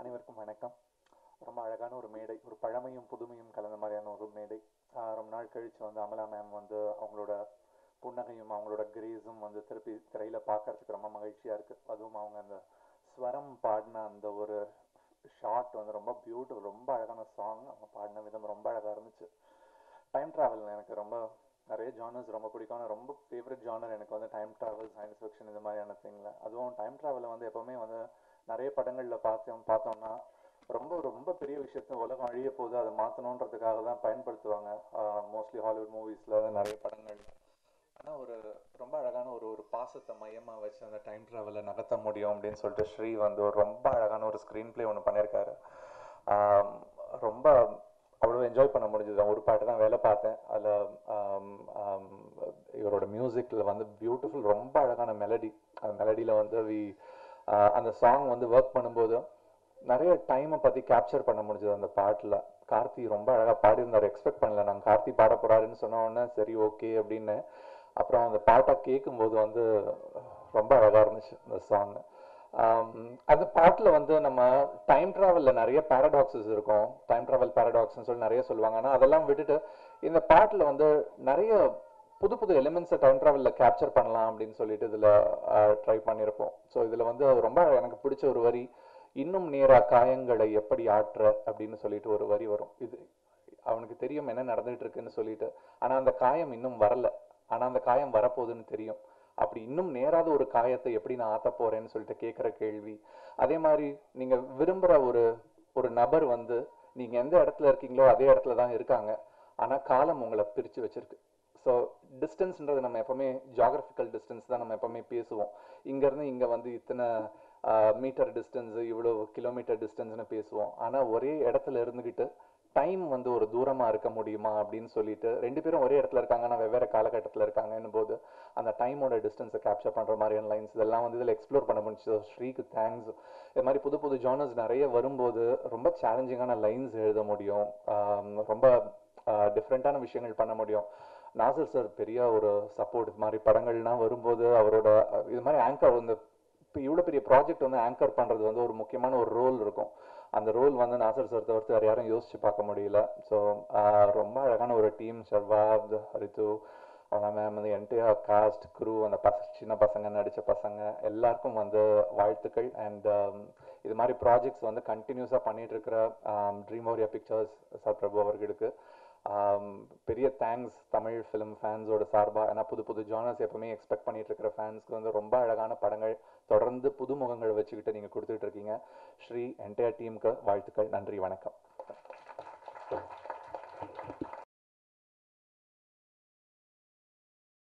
அனைவருக்கும் வணக்கம் ரொம்ப அழகான ஒரு மேடை ஒரு பழமையும் புதுமையும் கலந்த மாதிரியான ஒரு மேடை ஆஹ் ரொம்ப நாள் கழிச்சு வந்து அமலா மேம் வந்து அவங்களோட புன்னகையும் அவங்களோட கிரேஸும் வந்து திருப்பி திரையில பார்க்கறதுக்கு ரொம்ப மகிழ்ச்சியா இருக்கு அதுவும் அவங்க அந்த ஸ்வரம் பாடின அந்த ஒரு ஷாட் வந்து ரொம்ப பியூட்டிஃபுல் ரொம்ப அழகான சாங் அவங்க பாடின விதம் ரொம்ப அழகா இருந்துச்சு டைம் டிராவல் எனக்கு ரொம்ப நிறைய ஜானர்ஸ் ரொம்ப பிடிக்கும் ஆனால் ரொம்ப ஃபேவரட் ஜானர் எனக்கு வந்து டைம் டிராவல் சயின்ஸ் ஃபிக்ஷன் இந்த மாதிரியான திங்கில் அதுவும் டைம் டிராவலை வந்து எப்போவுமே வந்து நிறைய படங்களில் பார்த்தோம் பார்த்தோம்னா ரொம்ப ரொம்ப பெரிய விஷயத்த உலகம் அழிய போது அதை மாற்றணுன்றதுக்காக தான் பயன்படுத்துவாங்க மோஸ்ட்லி ஹாலிவுட் மூவிஸில் நிறைய படங்கள் ஆனால் ஒரு ரொம்ப அழகான ஒரு ஒரு பாசத்தை மையமாக வச்சு அந்த டைம் ட்ராவலை நகர்த்த முடியும் அப்படின்னு சொல்லிட்டு ஸ்ரீ வந்து ஒரு ரொம்ப அழகான ஒரு ஸ்க்ரீன் ப்ளே ஒன்று பண்ணியிருக்காரு ஆம், ரொம்ப அவ்வளோ என்ஜாய் பண்ண முடிஞ்சது ஒரு பாட்டு தான் வேலை பார்த்தேன் அதில் இவரோட மியூசிக்கில் வந்து பியூட்டிஃபுல் ரொம்ப அழகான மெலடி அந்த மெலடியில் வந்து வி அந்த சாங் வந்து ஒர்க் பண்ணும்போது நிறைய டைமை பற்றி கேப்சர் பண்ண முடிஞ்சது அந்த பாட்டில் கார்த்தி ரொம்ப அழகாக பாடியிருந்தார் எக்ஸ்பெக்ட் பண்ணல நாங்கள் கார்த்தி பாட போகிறாருன்னு சொன்ன உடனே சரி ஓகே அப்படின்னு அப்புறம் அந்த பாட்டை கேட்கும்போது வந்து ரொம்ப அழகாக இருந்துச்சு அந்த சாங் அந்த பாட்டில் வந்து நம்ம டைம் ட்ராவலில் நிறைய பேரடாக்ஸஸ் இருக்கும் டைம் ட்ராவல் பேரடாக்ஸ்னு சொல்லி நிறைய சொல்லுவாங்க ஆனால் அதெல்லாம் விட்டுட்டு இந்த பாட்டில் வந்து நிறைய புது புது எலிமெண்ட்ஸை டைம் ட்ராவலில் கேப்சர் பண்ணலாம் அப்படின்னு சொல்லிட்டு இதில் ட்ரை பண்ணியிருப்போம் ஸோ இதில் வந்து ரொம்ப எனக்கு பிடிச்ச ஒரு வரி இன்னும் நேரா காயங்களை எப்படி ஆற்ற அப்படின்னு சொல்லிட்டு ஒரு வரி வரும் இது அவனுக்கு தெரியும் என்ன நடந்துட்டு இருக்குன்னு சொல்லிட்டு ஆனா அந்த காயம் இன்னும் வரல ஆனா அந்த காயம் வரப்போகுதுன்னு தெரியும் அப்படி இன்னும் நேராத ஒரு காயத்தை எப்படி நான் ஆத்த போறேன்னு சொல்லிட்டு கேட்குற கேள்வி அதே மாதிரி நீங்க விரும்புற ஒரு ஒரு நபர் வந்து நீங்க எந்த இடத்துல இருக்கீங்களோ அதே இடத்துல தான் இருக்காங்க ஆனா காலம் உங்களை பிரிச்சு வச்சிருக்கு ஸோ டிஸ்டன்ஸ்ன்றது நம்ம எப்பவுமே ஜாகிரபிக்கல் டிஸ்டன்ஸ் தான் நம்ம எப்பவுமே பேசுவோம் இங்கேருந்து இங்கே வந்து இத்தனை மீட்டர் டிஸ்டன்ஸ் இவ்வளோ கிலோமீட்டர் டிஸ்டன்ஸ்னு பேசுவோம் ஆனால் ஒரே இடத்துல இருந்துக்கிட்டு டைம் வந்து ஒரு தூரமாக இருக்க முடியுமா அப்படின்னு சொல்லிட்டு ரெண்டு பேரும் ஒரே இடத்துல இருக்காங்க ஆனால் வெவ்வேறு காலகட்டத்தில் இருக்காங்கன்னும் போது அந்த டைமோட டிஸ்டன்ஸை கேப்சர் பண்ணுற மாதிரியான லைன்ஸ் இதெல்லாம் வந்து இதில் எக்ஸ்ப்ளோர் பண்ண முடிஞ்சது ஸ்ரீக்கு தேங்க்ஸ் இது மாதிரி புது புது ஜானர்ஸ் நிறைய வரும்போது ரொம்ப சேலஞ்சிங்கான லைன்ஸ் எழுத முடியும் ஆம், ரொம்ப டிஃப்ரெண்ட்டான விஷயங்கள் பண்ண முடியும் நாசர் சார் பெரிய ஒரு சப்போர்ட் இது மாதிரி படங்கள்லாம் வரும்போது அவரோட அஹ், இது மாதிரி ஆங்கர் வந்து இப்போ இவ்வளோ பெரிய ப்ராஜெக்ட் வந்து ஆங்கர் பண்ணுறது வந்து ஒரு முக்கியமான ஒரு ரோல் இருக்கும் அந்த ரோல் வந்து நாசர் சார் தவிர்த்து வேறு யாரும் யோசிச்சு பார்க்க முடியல ஸோ ரொம்ப அழகான ஒரு டீம் ஷர்வாத் ரித்து அவங்க மேம் வந்து என்டையர் காஸ்ட் குரூ அந்த பச சின்ன பசங்க நடித்த பசங்க எல்லாருக்கும் வந்து வாழ்த்துக்கள் அண்ட் இது மாதிரி ப்ராஜெக்ட்ஸ் வந்து கண்டினியூஸாக பண்ணிட்டு இருக்கிற dream warrior pictures sir Prabhu அவர்களுக்கு ஆம், பெரிய தேங்க்ஸ் தமிழ் ஃபிலிம் ஃபேன்ஸோட சார்பாக ஏன்னா புது புது ஜானர்ஸ் எப்பவுமே எக்ஸ்பெக்ட் பண்ணிட்டு இருக்கிற ஃபேன்ஸ்க்கு வந்து ரொம்ப அழகான படங்கள் தொடர்ந்து புது முகங்கள் வச்சுக்கிட்டு நீங்கள் கொடுத்துட்டு இருக்கீங்க ஸ்ரீ என்டையர் டீமுக்கு வாழ்த்துக்கள் நன்றி வணக்கம்